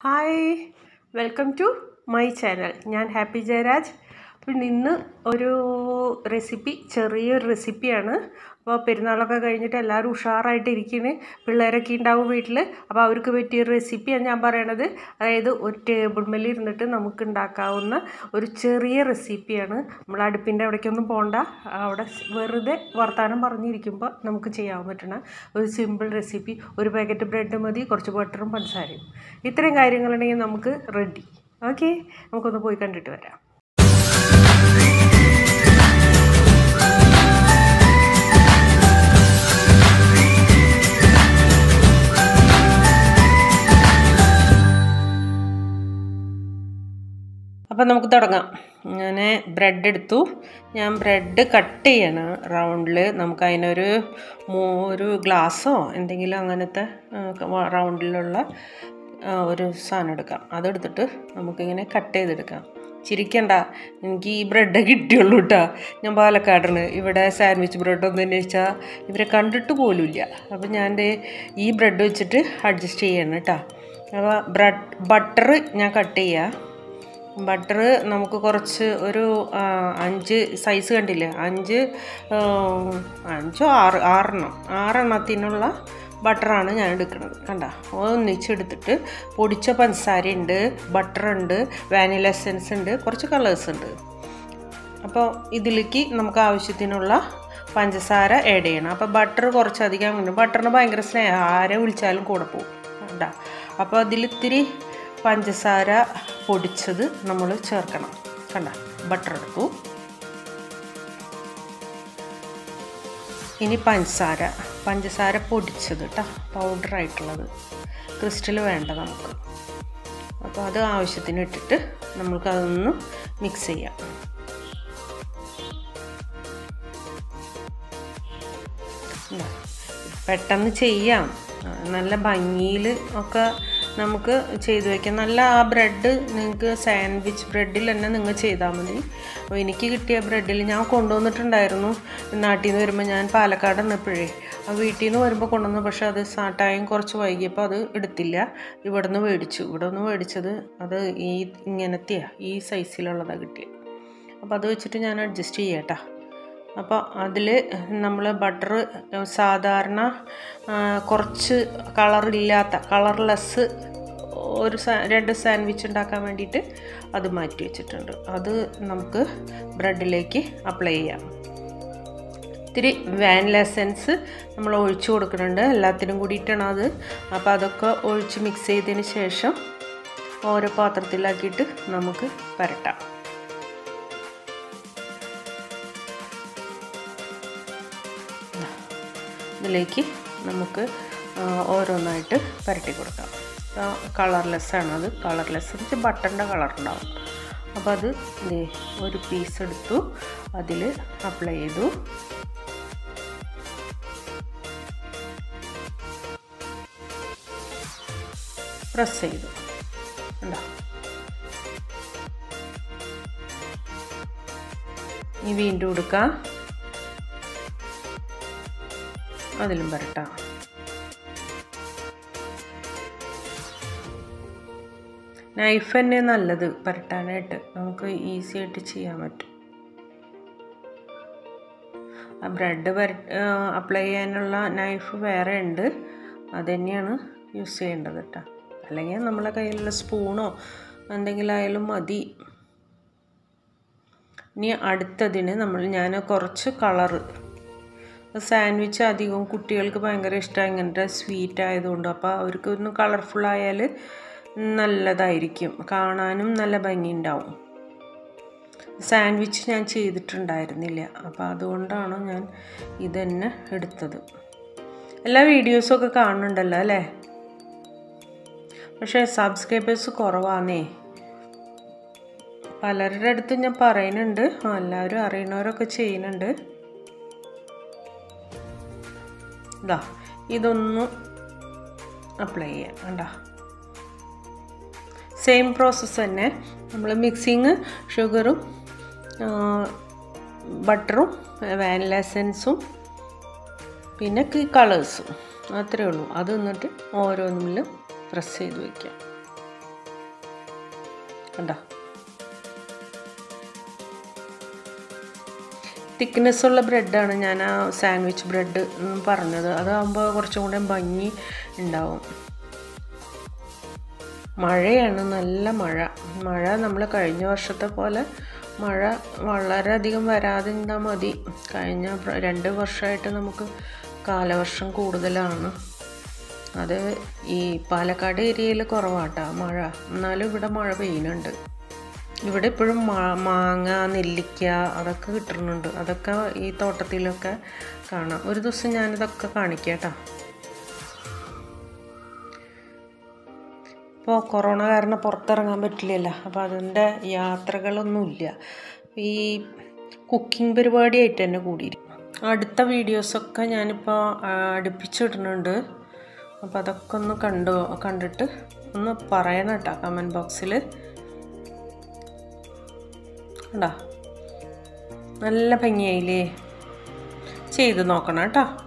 hi welcome to my channel ഞാൻ Happy Jayaraj പിന്നെ ഇന്ന് ഒരു റെസിപ്പി ചെറിയൊരു റെസിപ്പിയാണ് അപ്പോൾ പെരുന്നാളൊക്കെ കഴിഞ്ഞിട്ട് എല്ലാവരും ഉഷാറായിട്ട് ഇരിക്കുന്നു പിള്ളേരൊക്കെ ഉണ്ടാവും വീട്ടിൽ അപ്പോൾ അവർക്ക് പറ്റിയ റെസിപ്പിയാണ് ഞാൻ പറയണത് അതായത് ഒരു ടേബിൾ മേൽ ഇരുന്നിട്ട് നമുക്ക് ഉണ്ടാക്കാവുന്ന ഒരു ചെറിയ റെസിപ്പിയാണ് നമ്മൾ അടുപ്പിൻ്റെ അവിടേക്കൊന്നും പോകണ്ട അവിടെ വെറുതെ വർത്തമാനം പറഞ്ഞിരിക്കുമ്പോൾ നമുക്ക് ചെയ്യാൻ പറ്റുന്ന ഒരു സിമ്പിൾ റെസിപ്പി ഒരു പാക്കറ്റ് ബ്രെഡ് മതി കുറച്ച് ബട്ടറും പഞ്ചസാരയും ഇത്രയും കാര്യങ്ങളുണ്ടെങ്കിൽ നമുക്ക് റെഡി ഓക്കെ നമുക്കൊന്ന് പോയി കണ്ടിട്ട് വരാം അപ്പം നമുക്ക് തുടങ്ങാം ഞാൻ ബ്രെഡ് എടുത്തു ഞാൻ ബ്രെഡ് കട്ട് ചെയ്യണം റൗണ്ടിൽ നമുക്ക് അതിനൊരു ഒരു ഗ്ലാസ്സോ എന്തെങ്കിലും അങ്ങനത്തെ റൗണ്ടിലുള്ള ഒരു സാധനം എടുക്കാം അതെടുത്തിട്ട് നമുക്കിങ്ങനെ കട്ട് ചെയ്തെടുക്കാം ചിരിക്കണ്ട എനിക്ക് ഈ ബ്രെഡ് കിട്ടിയുള്ളൂ കേട്ടോ ഞാൻ പാലക്കാടാണ് ഇവിടെ സാൻഡ്വിച്ച് ബ്രെഡ് ഒന്നും അന്വേഷിച്ചാൽ ഇവരെ കണ്ടിട്ട് പോലുമില്ല അപ്പം ഞാൻ ഈ ബ്രെഡ് വെച്ചിട്ട് അഡ്ജസ്റ്റ് ചെയ്യണം കേട്ടോ അപ്പോൾ ബ്രെഡ് ബട്ടർ ഞാൻ കട്ട് ചെയ്യാം ബട്ടർ നമുക്ക് കുറച്ച് ഒരു അഞ്ച് സൈസ് കണ്ടില്ലേ അഞ്ച് അഞ്ചോ ആറ് ആറെണ്ണം ആറെണ്ണത്തിനുള്ള ബട്ടറാണ് ഞാൻ എടുക്കുന്നത് കണ്ട ഒന്നിച്ചെടുത്തിട്ട് പൊടിച്ച പഞ്ചസാര ഉണ്ട് ബട്ടർ ഉണ്ട് വാനില എസൻസ് ഉണ്ട് കുറച്ച് കളേഴ്സ് ഉണ്ട് അപ്പോൾ ഇതിലേക്ക് നമുക്ക് ആവശ്യത്തിനുള്ള പഞ്ചസാര ആഡ് ചെയ്യണം അപ്പോൾ ബട്ടർ കുറച്ചധികം ഉണ്ട് ബട്ടറിന് ഭയങ്കര സ്നേഹം ആരെ വിളിച്ചാലും കൂടെ പോകും കണ്ട അപ്പോൾ അതിലിത്തിരി പഞ്ചസാര പൊടിച്ചത് നമ്മൾ ചേർക്കണം കണ്ട ബട്ടർ എടുത്തു ഇനി പഞ്ചസാര പഞ്ചസാര പൊടിച്ചത് കേട്ടോ പൗഡറായിട്ടുള്ളത് ക്രിസ്റ്റൽ വേണ്ട നമുക്ക് അപ്പോൾ അത് ആവശ്യത്തിന് ഇട്ടിട്ട് നമ്മൾക്കതൊന്ന് മിക്സ് ചെയ്യാം പെട്ടെന്ന് ചെയ്യാം നല്ല ഭംഗിയിൽ ഒക്കെ നമുക്ക് ചെയ്തു വയ്ക്കാം നല്ല ആ ബ്രെഡ് നിങ്ങൾക്ക് സാൻഡ്വിച്ച് ബ്രെഡിൽ തന്നെ നിങ്ങൾ ചെയ്താൽ മതി അപ്പോൾ എനിക്ക് കിട്ടിയ ബ്രെഡിൽ ഞാൻ കൊണ്ടുവന്നിട്ടുണ്ടായിരുന്നു നാട്ടിൽ നിന്ന് വരുമ്പോൾ ഞാൻ പാലക്കാട് നിന്നപ്പോഴേ ആ വീട്ടിൽ നിന്ന് വരുമ്പോൾ കൊണ്ടുവന്നു പക്ഷേ അത് ടൈം കുറച്ച് വൈകിയപ്പോൾ അത് എടുത്തില്ല ഇവിടെ നിന്ന് മേടിച്ചു ഇവിടെ നിന്ന് മേടിച്ചത് അത് ഈ ഇങ്ങനത്തെയാണ് ഈ സൈസിലുള്ളതാണ് കിട്ടിയത് അപ്പോൾ അത് വെച്ചിട്ട് ഞാൻ അഡ്ജസ്റ്റ് ചെയ്യട്ടാ അപ്പോൾ അതിൽ നമ്മൾ ബട്ടർ സാധാരണ കുറച്ച് കളറില്ലാത്ത കളർലെസ് ഒരു രണ്ട് സാൻഡ്വിച്ച് ഉണ്ടാക്കാൻ വേണ്ടിയിട്ട് അത് മാറ്റി വെച്ചിട്ടുണ്ട് അത് നമുക്ക് ബ്രെഡിലേക്ക് അപ്ലൈ ചെയ്യാം ഇത്തിരി വാനില എസൻസ് നമ്മൾ ഒഴിച്ചു കൊടുക്കുന്നുണ്ട് എല്ലാത്തിനും കൂടിയിട്ടാണ് അത് അപ്പോൾ അതൊക്കെ ഒഴിച്ച് മിക്സ് ചെയ്തതിന് ശേഷം ഓരോ പാത്രത്തിലാക്കിയിട്ട് നമുക്ക് പരട്ടാം ഇതിലേക്ക് നമുക്ക് ഓരോന്നായിട്ട് പരട്ടി കൊടുക്കാം കളർലെസ് ആണ് അത് കളർലെസ് എന്ന് വെച്ചാൽ ബട്ടറിൻ്റെ കളർ ഉണ്ടാവും അപ്പോൾ അത് ഒരു പീസ് എടുത്തു അതിൽ അപ്ലൈ ചെയ്തു പ്രസ് ചെയ്തു ഉണ്ടോ ഇനി വീണ്ടും കൊടുക്കാം അതിലും വരട്ടാം നൈഫ് തന്നെ നല്ലത് പരട്ടാനായിട്ട് നമുക്ക് ഈസി ആയിട്ട് ചെയ്യാൻ പറ്റും ആ ബ്രെഡ് പര അപ്ലൈ ചെയ്യാനുള്ള നൈഫ് വേറെ ഉണ്ട് അത് തന്നെയാണ് യൂസ് ചെയ്യേണ്ടത് കേട്ടോ അല്ലെങ്കിൽ നമ്മളെ കയ്യിലുള്ള സ്പൂണോ എന്തെങ്കിലും ആയാലും മതി ഇനി അടുത്തതിന് നമ്മൾ ഞാൻ കുറച്ച് കളറ് സാൻഡ്വിച്ച് അധികവും കുട്ടികൾക്ക് ഭയങ്കര ഇഷ്ടമാണ് ഇങ്ങനത്തെ സ്വീറ്റ് ആയതുകൊണ്ട് അപ്പോൾ അവർക്ക് ഒന്ന് കളർഫുൾ ആയാൽ നല്ലതായിരിക്കും കാണാനും നല്ല ഭംഗി ഉണ്ടാവും സാൻഡ്വിച്ച് ഞാൻ ചെയ്തിട്ടുണ്ടായിരുന്നില്ല അപ്പോൾ അതുകൊണ്ടാണ് ഞാൻ ഇതന്നെ എടുത്തത് എല്ലാ വീഡിയോസും ഒക്കെ കാണുന്നുണ്ടല്ലോ അല്ലേ പക്ഷേ സബ്സ്ക്രൈബേഴ്സ് കുറവാന്നേ പലരുടെ അടുത്ത് ഞാൻ പറയുന്നുണ്ട് എല്ലാവരും അറിയണവരൊക്കെ ചെയ്യുന്നുണ്ട് ഇതാ ഇതൊന്ന് അപ്ലൈ ചെയ്യാം കണ്ട സെയിം പ്രോസസ്സ് തന്നെ നമ്മൾ മിക്സിങ് ഷുഗറും ബട്ടറും വാനില എസൻസും പിന്നെ കളേഴ്സും അത്രയേ ഉള്ളൂ അത് എന്നിട്ട് ഓരോന്നിലും പ്രസ് ചെയ്ത് വയ്ക്കാം കണ്ടോ തിക്നെസ് ഉള്ള ബ്രെഡാണ് ഞാൻ ആ സാൻഡ്വിച്ച് ബ്രെഡ് പറഞ്ഞത് അതാകുമ്പോൾ കുറച്ചും കൂടെ ഭംഗി ഉണ്ടാവും മഴയാണ് നല്ല മഴ മഴ നമ്മൾ കഴിഞ്ഞ വർഷത്തെ പോലെ മഴ വളരെയധികം വരാതിരുന്നാൽ മതി കഴിഞ്ഞ പ്ര- രണ്ട് വർഷമായിട്ട് നമുക്ക് കാലവർഷം കൂടുതലാണ് അത് ഈ പാലക്കാട് ഏരിയയിൽ കുറവാട്ടോ മഴ എന്നാലും ഇവിടെ മഴ പെയ്യുന്നുണ്ട് ഇവിടെ ഇപ്പോഴും മാ- മാങ്ങ നെല്ലിക്ക അതൊക്കെ കിട്ടുന്നുണ്ട് അതൊക്കെ ഈ തോട്ടത്തിലൊക്കെ കാണാം ഒരു ദിവസം ഞാനിതൊക്കെ കാണിക്കാം കേട്ടോ ഇപ്പോൾ കൊറോണ കാരണം പുറത്തിറങ്ങാൻ പറ്റില്ലല്ലോ അപ്പോൾ അതിൻ്റെ യാത്രകളൊന്നുമില്ല ഈ കുക്കിംഗ് പരിപാടിയായിട്ട് തന്നെ കൂടിയിരിക്കും അടുത്ത വീഡിയോസൊക്കെ ഞാനിപ്പോൾ അടുപ്പിച്ചിടുന്നുണ്ട് അപ്പോൾ അതൊക്കെ ഒന്ന് കണ്ടു കണ്ടിട്ട് ഒന്ന് പറയണം കേട്ടോ കമൻറ്റ് ബോക്സിൽ കണ്ടോ നല്ല ഭംഗിയായില്ലേ ചെയ്ത് നോക്കണം കേട്ടോ